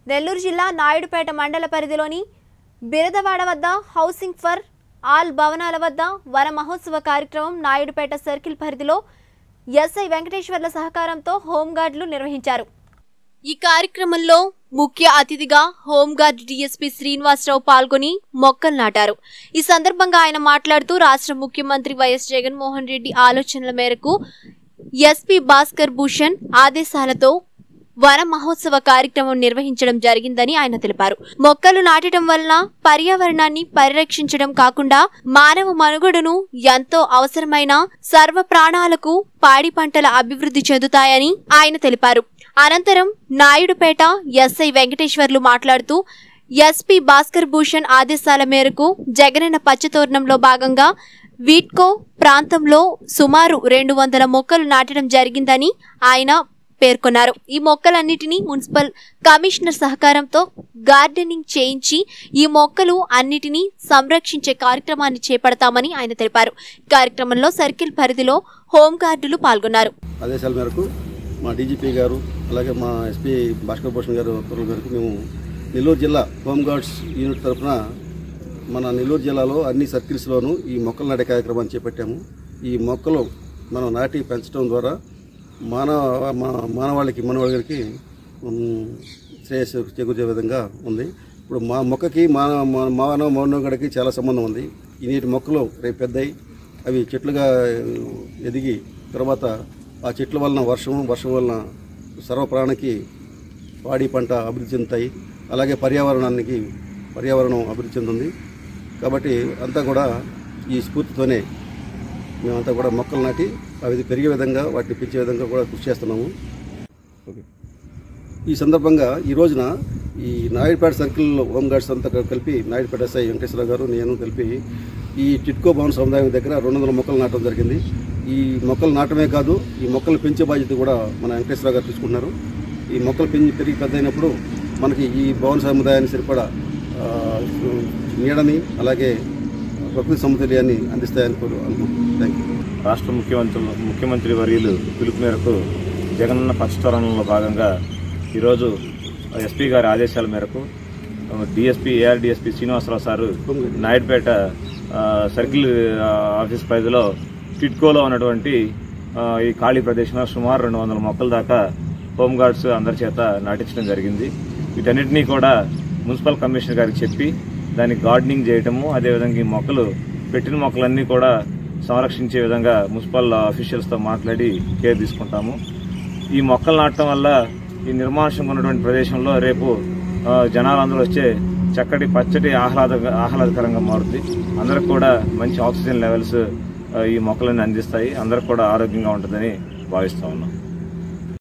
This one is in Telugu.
నెల్లూరు జిల్లా నాయుడుపేట మండల పరిధిలోని బిరదవాడ వద్ద హౌసింగ్ ఫర్ ఆల్ భవనాల వద్ద వన మహోత్సవ కార్యక్రమం నాయుడుపేట సర్కిల్ పరిధిలో ఎస్ఐ వెంకటేశ్వర్ల సహకారంతో హోంగార్డులు నిర్వహించారు ఈ కార్యక్రమంలో ముఖ్య అతిథిగా హోంగార్డ్ డీఎస్పీ శ్రీనివాసరావు పాల్గొని మొక్కలు నాటారు ఈ సందర్భంగా ఆయన మాట్లాడుతూ రాష్ట్ర ముఖ్యమంత్రి వైఎస్ జగన్మోహన్ రెడ్డి ఆలోచనల మేరకు ఎస్పీ భాస్కర్ భూషణ్ ఆదేశాలతో వన మహోత్సవ కార్యక్రమం నిర్వహించడం జరిగిందని ఆయన తెలిపారు మొక్కలు నాటడం వలన పర్యావరణాన్ని పరిరక్షించడం కాకుండా మానవ మనుగడను ఎంతో అవసరమైన సర్వ ప్రాణాలకు పాడి పంటల అభివృద్ధి చెందుతాయని ఆయన తెలిపారు అనంతరం నాయుడుపేట ఎస్ఐ వెంకటేశ్వర్లు మాట్లాడుతూ ఎస్పీ భాస్కర్ భూషణ్ ఆదేశాల మేరకు జగనన్న పచ్చతోరణంలో భాగంగా వీట్కో ప్రాంతంలో సుమారు రెండు వందల మొక్కలు నాటడం జరిగిందని ఆయన పేర్కొన్నారు ఈ మొక్కలన్నిటినీ మున్సిపల్ కమిషనర్ సహకారంతో గార్డెనింగ్ చేయించి ఈ మొక్కలు అన్నిటినీ సంరక్షించే కార్యక్రమాన్ని చేపడతామని ఆయన తెలిపారు కార్యక్రమంలో సర్కిల్ పరిధిలో హోంగార్డులు పాల్గొన్నారు ఆదేశాల మేరకు మా డీజీపీ గారు అలాగే మా ఎస్పీ భాస్కర్ భూషణ్ గారు ఉత్తర్వుల మేరకు మేము నెల్లూరు జిల్లా హోంగార్డ్స్ యూనిట్ తరఫున మన నెల్లూరు జిల్లాలో అన్ని సర్కిల్స్లోనూ ఈ మొక్కలు నాటే కార్యక్రమాన్ని చేపట్టాము ఈ మొక్కలు మనం నాటి పెంచడం ద్వారా మానవ మా- మానవాళికి మనవాళ్ళకి శ్రేయస్సు చేకూర్చే విధంగా ఉంది ఇప్పుడు మా మొక్కకి మానవ మా- మానవ మౌనగడికి చాలా సంబంధం ఉంది ఈ నీటి మొక్కలు రేపు పెద్దయి అవి చెట్లుగా ఎదిగి తర్వాత ఆ చెట్ల వలన వర్షం వర్షం వలన సర్వప్రాణికి పాడి పంట అభివృద్ధి చెందుతాయి అలాగే పర్యావరణానికి పర్యావరణం అభివృద్ధి చెందుతుంది కాబట్టి అంతా కూడా ఈ స్ఫూర్తితోనే మేమంతా కూడా మొక్కలు నాటి అవి పెరిగే విధంగా వాటిని పెంచే విధంగా కూడా కృషి చేస్తున్నాము ఓకే ఈ సందర్భంగా ఈ రోజున ఈ నాయుడుపేట సర్కిల్లో హోమ్ గార్డ్స్ అంతా కలిపి నాయుడుపేట ఎస్ఐ వెంకటేశ్వర గారు నేను కలిపి ఈ టిట్కో భవన్ సముదాయం దగ్గర రెండు వందల మొక్కలు నాటడం జరిగింది ఈ మొక్కలు నాటమే కాదు ఈ మొక్కలు పెంచే బాధ్యత కూడా మన వెంకటేశ్వర గారు తీసుకుంటున్నారు ఈ మొక్కలు పెంచి పెరిగి పెద్ద అయినప్పుడు మనకి ఈ భవన సముదాయాన్ని సరిపడా ఆ, నీడని అలాగే ప్రకృతి సమతుల్యాన్ని అందిస్తాయని కోరు అనుకుంటున్నాను థ్యాంక్ యూ రాష్ట్ర ముఖ్యమంత్రి ముఖ్యమంత్రి వర్యులు పిలుపు మేరకు జగనన్న పచ్చతోరణంలో భాగంగా ఈరోజు ఎస్పీ గారి ఆదేశాల మేరకు DSP AR DSP Srinivasarao sir Naidupeta ఆ, సర్కిల్ ఆ, ఆఫీస్ పరిధిలో టిట్కోలో ఉన్నటువంటి ఆ, ఈ ఖాళీ ప్రదేశంలో సుమారు రెండు వందల మొక్కల దాకా హోంగార్డ్స్ అందరి చేత నాటించడం జరిగింది వీటన్నిటినీ కూడా మున్సిపల్ కమిషనర్ గారికి చెప్పి దాన్ని గార్డెనింగ్ చేయటము అదేవిధంగా ఈ మొక్కలు పెట్టిన మొక్కలన్నీ కూడా సంరక్షించే విధంగా మున్సిపల్ అఫీషియల్స్తో మాట్లాడి కేర్ తీసుకుంటాము ఈ మొక్కలు నాటడం వల్ల ఈ నిర్మానుషంగా ఉన్నటువంటి ప్రదేశంలో రేపు ఆ, జనాలందరూ వచ్చే చక్కటి పచ్చటి ఆహ్లాద ఆహ్లాదకరంగా మారుతుంది అందరికి కూడా మంచి ఆక్సిజన్ లెవెల్స్ ఆ, ఈ మొక్కలన్నీ అందిస్తాయి అందరికి కూడా ఆరోగ్యంగా ఉంటుందని భావిస్తా ఉన్నాం